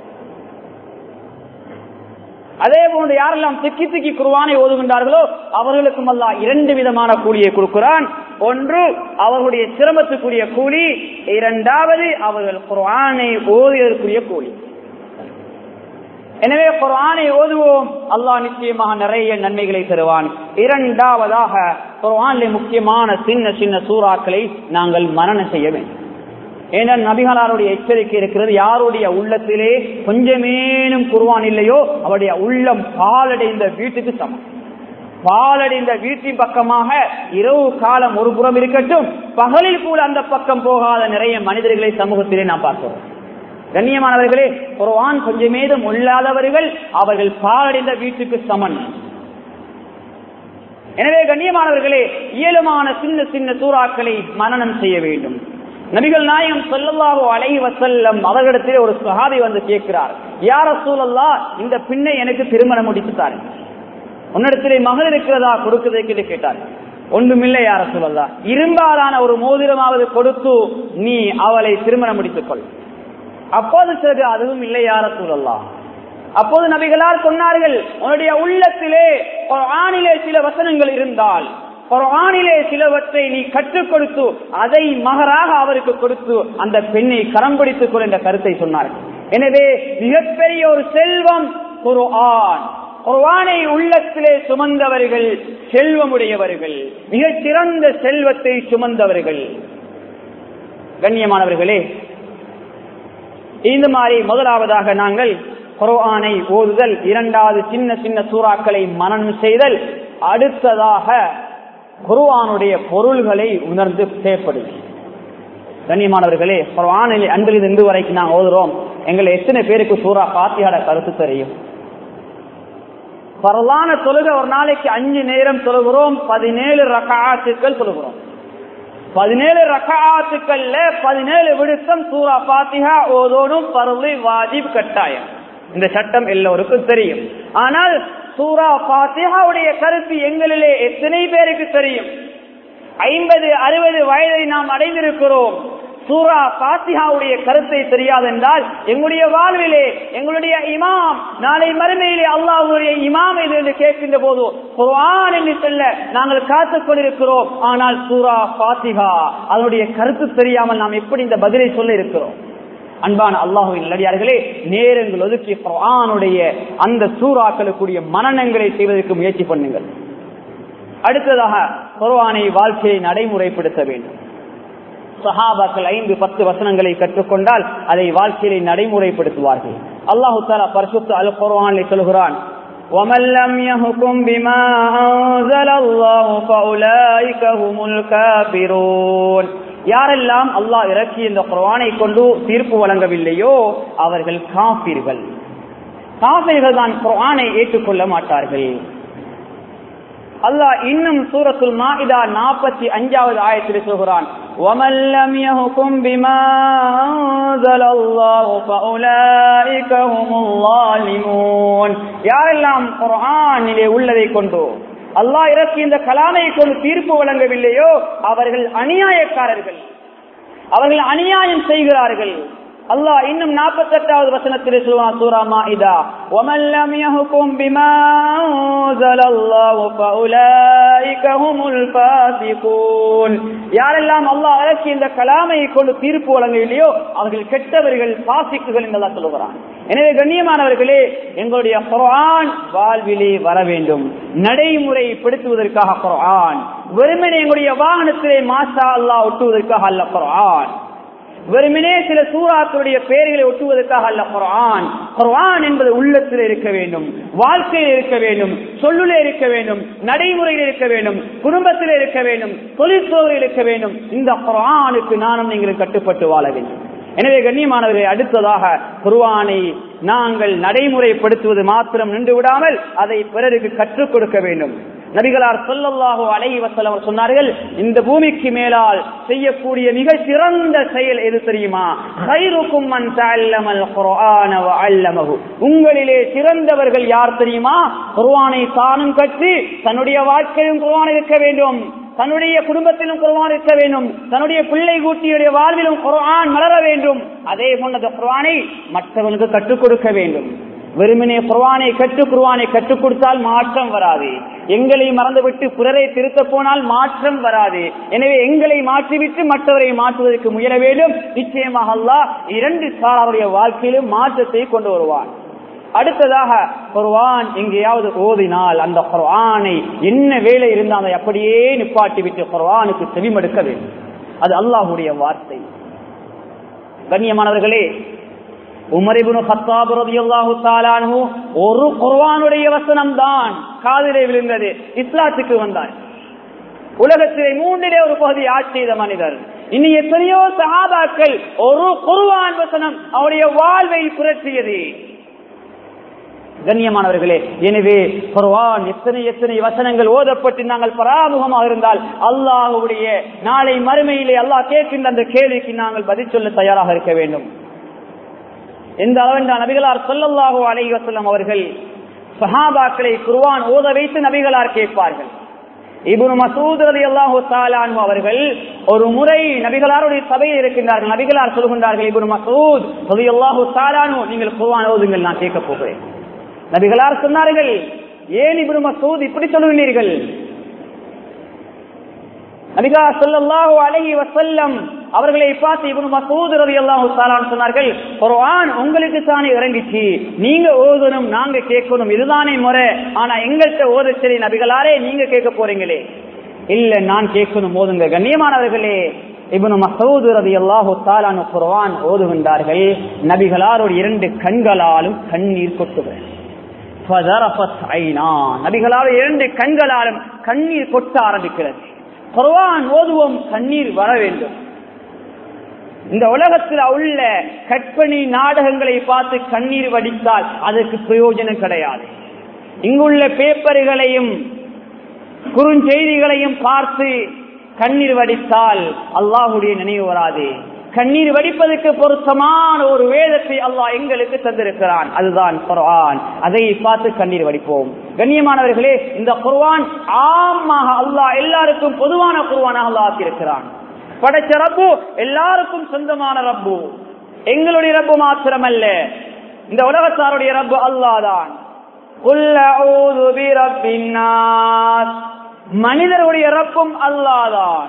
அதே போன்று யாரெல்லாம் திக்கி திக்கி குருவானை ஓதுகின்றார்களோ அவர்களுக்கும் அல்லா இரண்டு விதமான கூலியை கொடுக்கிறான் ஒன்று அவர்களுடைய சிரமத்துக்குரிய கூலி இரண்டாவது அவர்கள் குர்ஆனை ஓதியதற்குரிய கூலி எனவே குர்ஆனை ஓதுவோம் அல்லாஹ் நிச்சயமாக நிறைய நன்மைகளை தருவான் இரண்டாவதாக குர்ஆனிலே முக்கியமான சின்ன சின்ன சூறாக்களை நாங்கள் மரணம் செய்ய வேண்டும் ஏன்னா நபிகளாருடைய எச்சரிக்கை இருக்கிறது யாருடைய உள்ளத்திலே கொஞ்சமேனும் குருவான் இல்லையோ அவருடைய உள்ளம் பாலடைந்த வீட்டுக்கு சமம் பாலடைந்த வீட்டின் பக்கமாக இரவு காலம் ஒரு புறம் இருக்கட்டும் பகலில் கூட அந்த பக்கம் போகாத நிறைய மனிதர்களை சமூகத்திலே நாம் பார்க்கிறோம் கண்ணியமானவர்களே குர்ஆன் கொஞ்சமேதும் உள்ளாதவர்கள் அவர்கள் பாலடைந்த வீட்டுக்கு சமன் எனவே கண்ணியமானவர்களே இயலுமான சின்ன சின்ன சூறாக்களை மனனம் செய்ய வேண்டும் நபிகள் நாயகம் சொல்லல்லாஹோ அலை வசல்லம் அவர்களிடத்திலே ஒரு சஹாபி வந்து கேட்கிறார் யார சூழல்லா இந்த பின்னை எனக்கு திருமணம் முடித்துத்தாரு உன்னிடத்திலே மகள் இருக்கிறதா கொடுக்கிறதுக்கு கேட்டார் ஒன்றுமில்லை யார சூழல்லா இரும்பாலான ஒரு மோதிரமாவது கொடுத்து நீ அவளை திருமணம் முடித்துக் கொள் அப்போது சிறகு அதுவும் இல்லை யார சூழல்லா அப்போது நபிகளார் சொன்னார்கள் உன்னுடைய உள்ளத்திலே ஒரு ஆணிலே சில வசனங்கள் இருந்தால் குரானிலே சிலவற்றை நீ கற்றுக் கொடுத்து அதை மகராக அவருக்கு கொடுத்து அந்த பெண்ணை கரம் பிடித்துக் கொள் என்ற கருத்தை சொன்னார்கள் எனவே மிகப்பெரிய ஒரு செல்வம் குர்ஆன் குர்ஆனை உள்ளத்திலே சுமந்தவர்கள் செல்வமுடையவர்கள் மிகச் சிறந்த செல்வத்தை சுமந்தவர்கள் கண்ணியமானவர்களே இந்த மாதிரி முதலாவதாக நாங்கள் குர்ஆனை ஓதுதல் இரண்டாவது சின்ன சின்ன சூறாக்களை மனனம் செய்தல் அடுத்ததாக குருவானுடைய பொருள்களை உணர்ந்து தேவைப்படுது கண்ணியமானவர்களே குர்ஆனில் அன்பில் இன்று வரைக்கும் நாங்கள் ஓதுறோம் எங்களை எத்தனை பேருக்கு சூறா பாத்தியாட கருத்து தெரியும் பரவான தொழுக ஒரு நாளைக்கு அஞ்சு நேரம் தொழுகிறோம் பதினேழு ரகாத்துக்கள் தொழுகிறோம் பதினேழு ரகாத்துக்கள்ல பதினேழு விடுத்தம் சூரா பாத்திகா ஓதோடும் பருளை வாஜிப் கட்டாயம் இந்த சட்டம் எல்லோருக்கும் தெரியும் ஆனால் சூரா பாத்தியாவுடைய கருத்து எங்களிலே எத்தனை பேருக்கு தெரியும் ஐம்பது அறுபது வயதை நாம் அடைந்திருக்கிறோம் சூரா பாத்தியாவுடைய கருத்தை தெரியாதென்றால் எங்களுடைய வாழ்விலே எங்களுடைய இமாம் நாளை மறுமையிலே அல்லாஹுடைய இமாம் இது என்று கேட்கின்ற போது குர்ஆன் என்று சொல்ல நாங்கள் காத்துக் கொண்டிருக்கிறோம் ஆனால் சூரா பாத்திகா அதனுடைய கருத்து தெரியாமல் நாம் எப்படி இந்த பதிலை சொல்ல இருக்கிறோம் அன்பான அல்லாஹுவின் நல்லடியார்களே நேரங்கள் ஒதுக்கி குர்ஆனுடைய அந்த சூறாக்களுக்குரிய மனநங்களை செய்வதற்கு முயற்சி பண்ணுங்கள் அடுத்ததாக குர்ஆனை வாழ்க்கையை நடைமுறைப்படுத்த வேண்டும் சஹாபாக்கள் ஐந்து பத்து வசனங்களை கற்றுக்கொண்டால் அதை வாழ்க்கையை நடைமுறைப்படுத்துவார்கள் அல்லாஹு தாலா பரிசுத்த அல் குர்ஆனை சொல்கிறான் ومن لم يحكم بما أنزل الله فأولئك هم الكافرون யாரெல்லாம் அல்லாஹ் இறக்கி இந்த குர்ஆனை கொண்டு தீர்ப்பு வழங்கவில்லையோ அவர்கள் காப்பீர்கள் காபிர்கள் தான் குர்ஆனை ஏற்றுக்கொள்ள மாட்டார்கள் அல்லாஹ் இன்னும் சூரத்துல் மாஇதா நாற்பத்தி அஞ்சாவது ஆயத்தில் சொல்கிறான் وَمَنْ لَمْ يَحْكُمْ بِمَا أَنزَلَ اللَّهُ فَأُولَئِكَ هُمُ الظَّالِمُونَ யாரெல்லாம் குர்ஆனிலே உள்ளதை கொண்டு அல்லாஹ் இறக்கி இந்த கலாமை கொண்டு தீர்ப்பு வழங்கவில்லையோ அவர்கள் அநியாயக்காரர்கள் அவர்கள் அநியாயம் செய்கிறார்கள் அல்லாஹ் இன்னும் நாற்பத்தெட்டாவது வசனத்தில் சொல்லுவான் சூரா மாஇதா وَمَنْ لَمْ يَحْكُمْ بِمَا أَنزَلَ اللَّهُ فَأُولَئِكَ هُمُ الْفَاسِقُونَ யாரெல்லாம் அல்லாஹ் இறக்கி இந்த கலாமை கொண்டு தீர்ப்பு வழங்கவில்லையோ அவர்கள் கெட்டவர்கள் பாசிக்குகள் என்று அல்லாஹ் சொல்லுகிறான் எனவே கண்ணியமானவர்களே எங்களுடைய குர்ஆன் வாழ்விலே வர வேண்டும் நடைமுறைப்படுத்துவதற்காக குர்ஆன் வெறுமனே எங்களுடைய வாகனத்திலே மாஷா அல்லாஹ் ஒட்டுவதற்காக அல்ல குர்ஆன் வெறுமனே சில சூறாக்களுடைய பெயர்களை ஒட்டுவதற்காக அல்ல குர்ஆன் குர்ஆன் என்பது உள்ளத்தில் இருக்க வேண்டும் வாழ்க்கையில் இருக்க வேண்டும் சொல்லுல இருக்க வேண்டும் நடைமுறையில் இருக்க வேண்டும் குடும்பத்தில் இருக்க வேண்டும் தொழிற்சோரில் இருக்க வேண்டும் இந்த குர்ஆனுக்கு நானும் நீங்கள் கட்டுப்பட்டு வாழ வேண்டும் எனவே கண்ணியமானவர்களை அடுத்ததாக குர்ஆனை நாங்கள் நடைமுறைப்படுத்துவது மாத்திரம் நின்று விடாமல் அதை பிறருக்கு கற்றுக் கொடுக்க வேண்டும் நபிகளார் சொல்லல்லாஹோ அலைஹி வஸல்லம் சொன்னார்கள் இந்த பூமிக்கு மேலால் செய்யக்கூடிய மிக சிறந்த செயல் எது தெரியுமா கைருக்கும் மன் தஅல்லமல் குர்ஆன வ அல்லமஹு உங்களிலே சிறந்தவர்கள் யார் தெரியுமா குர்ஆனை தானும் கற்று தன்னுடைய வாழ்க்கையிலும் குர்ஆன் இருக்க வேண்டும் தன்னுடைய குடும்பத்திலும் குர்ஆன் இருக்க வேண்டும் தன்னுடைய பிள்ளை கூட்டியுடைய வாழ்விலும் குர்ஆன் மலர வேண்டும் அதே போன்ற குர்ஆனை மற்றவர்களுக்கு கற்றுக் கொடுக்க வேண்டும் வெறுமனே குர்வானை கற்று குர்வானை கற்றுக் கொடுத்தால் மாற்றம் வராது எங்களை மறந்துவிட்டு பிறரை திருத்த போனால் மாற்றம் வராது எனவே எங்களை மாற்றிவிட்டு மற்றவரை மாற்றுவதற்கு முயல வேண்டும் நிச்சயமாக அல்லாஹ் இரண்டு சாராருடைய வாழ்க்கையிலும் மாற்றத்தை கொண்டு வருவான் அடுத்ததாக குர்வான் எங்கேயாவது ஓதினால் அந்த குர்வானை என்ன வேலை இருந்தால் அதை அப்படியே நிப்பாட்டி விட்டு குர்வானுக்கு செவிமடுக்க வேண்டும் அது அல்லாஹுடைய வார்த்தை கண்ணியமானவர்களே உமரிபுனு ஹத்தாப் ரலியல்லாஹு தஆலாஹு ஒரு குர்ஆனுடைய வசனம் தான் காதிலே விழுந்தது இஸ்லாத்துக்கு வந்தார் உலகத்திலே மூன்றிலே ஒரு பகுதி ஆட்சி செய்த மனிதர் இனி எத்தனையோ சஹாபாக்கள் ஒரு குர்ஆன் வசனம் அவருடைய வாழ்வை புரட்சியது கண்ணியமானவர்களே எனவே குர்ஆன் எத்தனை எத்தனை வசனங்கள் ஓதப்பட்டு நாங்கள் பராமுகமாக இருந்தால் அல்லாஹுடைய நாளை மறுமையிலே அல்லாஹ் கேட்கின்ற அந்த கேள்விக்கு நாங்கள் பதில் சொல்ல தயாராக இருக்க வேண்டும் எந்த அளவென்ற நபிகளார் சொல்லல்லாஹோ அலைஹி வஸல்லம் அவர்கள் சஹாபாக்களை குர்ஆன் ஓத வைத்து நபிகளார் கேட்பார்கள் இப்னு மசூத் ரலியல்லாஹு தஆலா அன்ஹு அவர்கள் ஒரு முறை நபிகளாருடைய சபையில் இருக்கின்றார்கள் நபிகளார் சொல்கின்றார்கள் இப்னு மசூத் ரலியல்லாஹு தஆலா அன்ஹு நீங்கள் குர்ஆன் ஓதுங்கள் நான் கேட்க போகிறேன் நபிகளார் சொன்னார்கள் ஏன் இப்னு மசூத் இப்படி சொல்லுகிறீர்கள் நபிகா ஸல்லல்லாஹு அலைஹி வஸல்லம் அவர்களை பார்த்து இப்னு மசூத் ரலியல்லாஹு தஆலா சொன்னார்கள் குர்ஆன் உங்களுக்கு தானே இறங்கிச்சு நீங்க ஓதணும் நாங்க கேட்கணும் இதுதானே முறை ஆனா எங்கள்கிட்ட ஓத சரி நபிகளாரே நீங்க கேட்க போறீங்களே இல்ல நான் கேட்கணும் ஓதுங்க கண்ணியமானவர்களே இப்னு மசூத் ரலியல்லாஹு தஆலா குர்ஆன் ஓதுகின்றார்கள் நபிகளாரோட இரண்டு கண்களாலும் கண்ணீர் கொட்டுவர் நபிகளால் இரண்டு கண்களாலும் கண்ணீர் கொட்ட ஆரம்பிக்கிறது குர்ஆன் ஓதுவோம் கண்ணீர் வர வேண்டும் இந்த உலகத்தில் உள்ள கற்பனை நாடகங்களை பார்த்து கண்ணீர் வடித்தால் அதற்கு பிரயோஜனம் கிடையாது இங்குள்ள பேப்பர்களையும் குறுஞ்செய்திகளையும் பார்த்து கண்ணீர் வடித்தால் அல்லாஹுடைய நினைவு வராது கண்ணீர் வடிப்பதற்கு பொருத்தமான ஒரு வேதத்தை அல்லாஹ் எங்களுக்கு தந்திருக்கிறான் அதுதான் குர்ஆன் அதை பார்த்து கண்ணீர் வடிப்போம் கண்ணியமானவர்களே இந்த குர்ஆன் ஆமாக அல்லாஹ் எல்லாருக்கும் பொதுவான குர்ஆனாக அல்லாஹ் ஆக்கியிருக்கிறான் படைச்ச ரப்பு எல்லாருக்கும் சொந்தமான ரப்பு எங்களுடைய ரப்பு மாத்திரமல்ல இந்த உலகத்தாருடைய ரப்பு அல்லாதான் மனிதருடைய ரப்பும் அல்லாதான்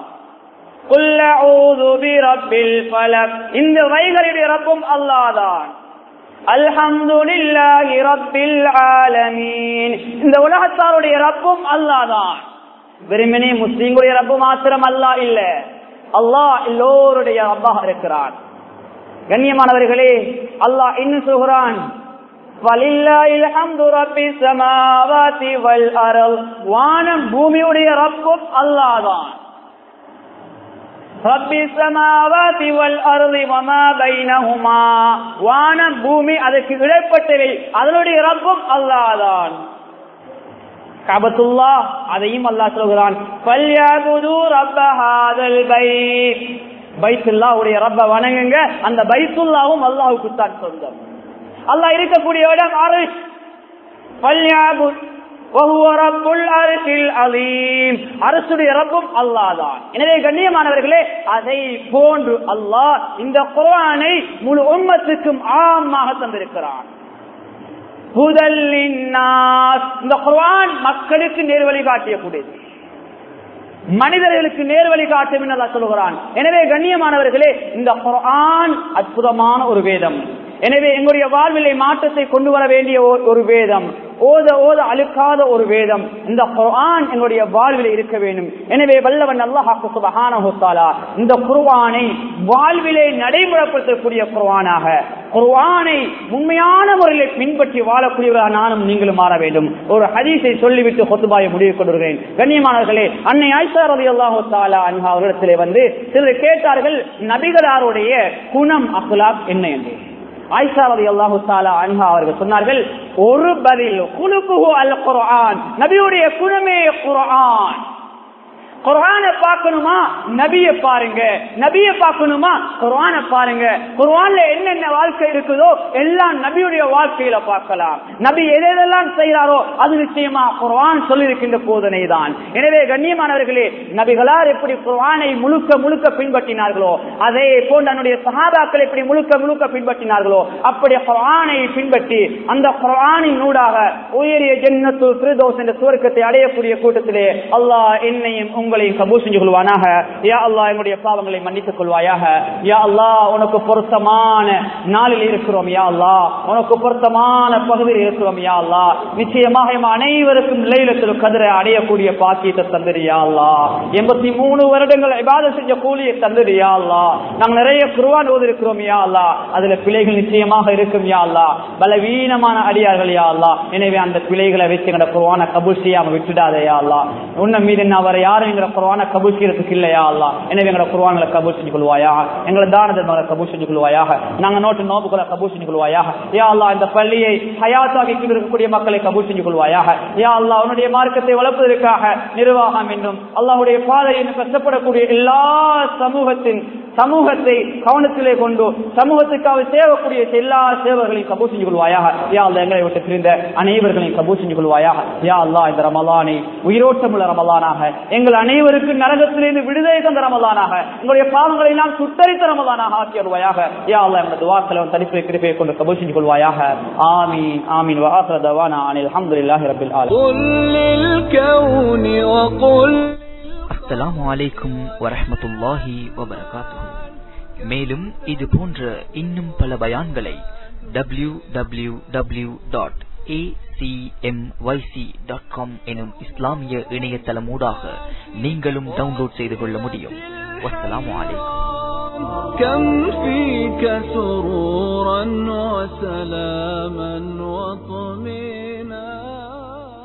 இந்த வைகளுடைய ரப்பும் அல்லாதான் அல்ஹம்துலில்லாஹி ரப்பில் ஆலமீன் இந்த உலகத்தாருடைய ரப்பும் அல்லாதான் வெறுமனே முஸ்லீம்களுடைய ரப்பு மாத்திரம் அல்லா இல்ல அல்லாஹ் எல்லோருடைய ரப்பாக இருக்கிறான் கண்ணியமானவர்களே அல்லாஹ் இன்னும் சொல்கிறான் வானம் பூமியுடைய ரப்பும் அல்லாதான் ரப்பி ஸமாவாதி வல் அர்தி வமா பைனஹுமா வானம் பூமி அதற்கு இடைப்பட்டவை அதனுடைய ரப்பும் அல்லாஹ்தான் கபத்துல்லா அதையும் அல்லாஹ் சொல்கிறான் ஃபல்யபுது ரப்ப ஹாதல் பைத் பைத்துல்லாவுடைய ரப்ப வணங்குங்க அந்த பைத்துல்லாவும் அல்லாஹ்வுக்கு தான் சொந்தம் அல்லாஹ் இருக்கக்கூடிய இடம் அரிஷ் ஃபல்யபுத் وهو رب العرش العظيم அரசுடைய ரப்பும் அல்லாஹ் தான் எனவே கண்ணியமானவர்களே அதை போன்று அல்லாஹ் இந்த குர்ஆனை முழு உம்மத்துக்கும் ஆமாக தந்திருக்கிறான் இந்த குர்ஆன் மக்களுக்கு நேர்வழி காட்டியக்கூடியது மனிதர்களுக்கு நேர்வழி காட்டும் என்று அல்லாஹ் சொல்கிறான் எனவே கண்ணியமானவர்களே இந்த குர்ஆன் அற்புதமான ஒரு வேதம் எனவே எங்களுடைய வாழ்விலை மாற்றத்தை கொண்டு வர வேண்டிய ஒரு வேதம் ஓத ஓத அழுக்காத ஒரு வேதம் இந்த குர்ஆன் எங்களுடைய வாழ்வில் இருக்க வேண்டும் எனவே வல்லவன் அல்லாஹாக்கு சுபஹானஹு தஆலா இந்த குர்ஆனை வாழ்விலே நடைமுறைப்படுத்தக்கூடிய குர்ஆனாக குர்ஆனை உண்மையான முறையில் பின்பற்றி வாழக்கூடியவராக நானும் நீங்களும் மாற வேண்டும் ஒரு ஹதீஸை சொல்லிவிட்டு கொத்துபாயை முடிவு கொண்டிருக்கிறேன் கண்ணியமானவர்களே அன்னை ஆயிஷா ரலியல்லாஹு தஆலா அன்ஹா அவரிடத்திலே வந்து சிலர் கேட்டார்கள் நபிகளாருடைய குணம் அஹ்லாக் என்ன என்று ஆயிஷா ரதி அல்லாஹு தாலா அன்ஹா அவர்கள் சொன்னார்கள் ஒரு பதில் குலுக்குஹு அல் குர்ஆன் நபியுடைய குணமே குர்ஆன் குர்ஆனை பார்க்கணுமா நபியை பாருங்க நபியை பார்க்கணுமா குர்ஆனை பாருங்க குர்ஆன்ல என்னென்ன வாழ்க்கை இருக்குதோ எல்லாம் நபியுடைய வாழ்க்கையில பார்க்கலாம் நபி எதெல்லாம் செய்யறாரோ அது நிச்சயமா குர்ஆன் சொல்லியிருக்கின்ற போதனை தான் எனவே கண்ணியமானவர்களே நபிகளார் எப்படி குர்ஆனை முழுக்க முழுக்க பின்பற்றினார்களோ அதே போன்று தன்னுடைய சஹாபாக்கள் எப்படி முழுக்க முழுக்க பின்பற்றினார்களோ அப்படி குர்ஆனை பின்பற்றி அந்த குர்ஆனின் நூடாக உயரிய ஜன்னத்து ஃபிர்தௌஸ் என்ற சுவர்க்கத்தை அடையக்கூடிய கூட்டத்திலே அல்லாஹ் என்னையும் உங்களையும் கபூல் செஞ்சு கொள்வானாக யா அல்லாஹ் எங்களுடைய பாவங்களை மன்னித்துக் கொள்வாயாக யா அல்லாஹ் உனக்கு பொருத்தமான நாளில் இருக்கிறோம் யா அல்லாஹ் உனக்கு பொருத்தமான பகுதியில் இருக்கிறோம் யா அல்லாஹ் நிச்சயமாக எம் அனைவருக்கும் லைலத்தில் கதிரை அடையக்கூடிய பாக்கியத்தை தந்துரு யா அல்லாஹ் எண்பத்தி மூணு வருடங்கள் இபாத செஞ்ச கூலியை தந்துரு யா அல்லாஹ் நாங்கள் நிறைய குருவான் ஓதி இருக்கிறோம் யா அல்லாஹ் அதுல பிழைகள் நிச்சயமாக இருக்கும் யா அல்லாஹ் பலவீனமான அடியார்கள் யா அல்லாஹ் எனவே அந்த பிழைகளை வச்சு எங்கட குருவான கபூல் செய்யாம விட்டுடாதே யா அல்லாஹ் உன்ன மீது என்ன அவரை யாரும் எங்களை குருவான கபூல் செய்யறதுக்கு இல்லையா அல்லாஹ் எனவே எங்களை குருவான்களை கபூல் செஞ்சு கொள்வாயா எங்களை தான தர்மங்களை கபூல் செஞ்சு கொள்வாயாக நாங்க நோட்டு நோப்புகளை கபூல் செஞ்சு கொள்வாயாக யா அல்லாஹ் இந்த பள்ளியை ஹயாத்தாகி இருக்கக்கூடிய மக்களை கபூல் செஞ்சு கொள்வாயாக யா அல்லாஹ் உன்னுடைய மார்க்கத்தை வளர்ப்பதற்காக நிர்வாகம் என்றும் அல்லாஹ்வுடைய பாதையில் கஷ்டப்படக்கூடிய எல்லா சமூகத்தின் சமூகத்தை கவனத்திலே கொண்டு சமூகத்துக்காக சேவக்கூடிய எல்லா சேவர்களையும் கபூல் செஞ்சு கொள்வாயாக யா அல்லா எங்களை விட்டு பிரிந்த அனைவர்களையும் கபூல் செஞ்சு கொள்வாயாக யா அல்லா இந்த ரமலானை உயிரோட்டமுள்ள ரமலானாக எங்கள் அனைவருக்கு நரகத்திலிருந்து விடுதலை தந்த ரமலானாக எங்களுடைய பாவங்களை நாம் சுத்தரித்த ரமலானாக ஆக்கி வருவாயாக யா அல்லா எங்களது துவாக்களை தனிப்பை கிருப்பை கொண்டு கபூல் செஞ்சு கொள்வாயாக ஆமீன் ஆமீன் வாஹர தவானா அனில் அல்ஹம்துலில்லாஹி ரப்பில் ஆலமீன் قل للكون وقل அஸ்ஸலாமு அலைக்கும் வரஹ்மத்துல்லாஹி வபரகாத்துஹு மேலும் இது போன்ற இன்னும் பல பயான்களை W W W dot dot com எனும் இஸ்லாமிய இணையதளம் ஊடாக நீங்களும் டவுன்லோட் செய்து கொள்ள முடியும் வஸ்ஸலாமு அலைக்கும் كم فيك سرورا وسلام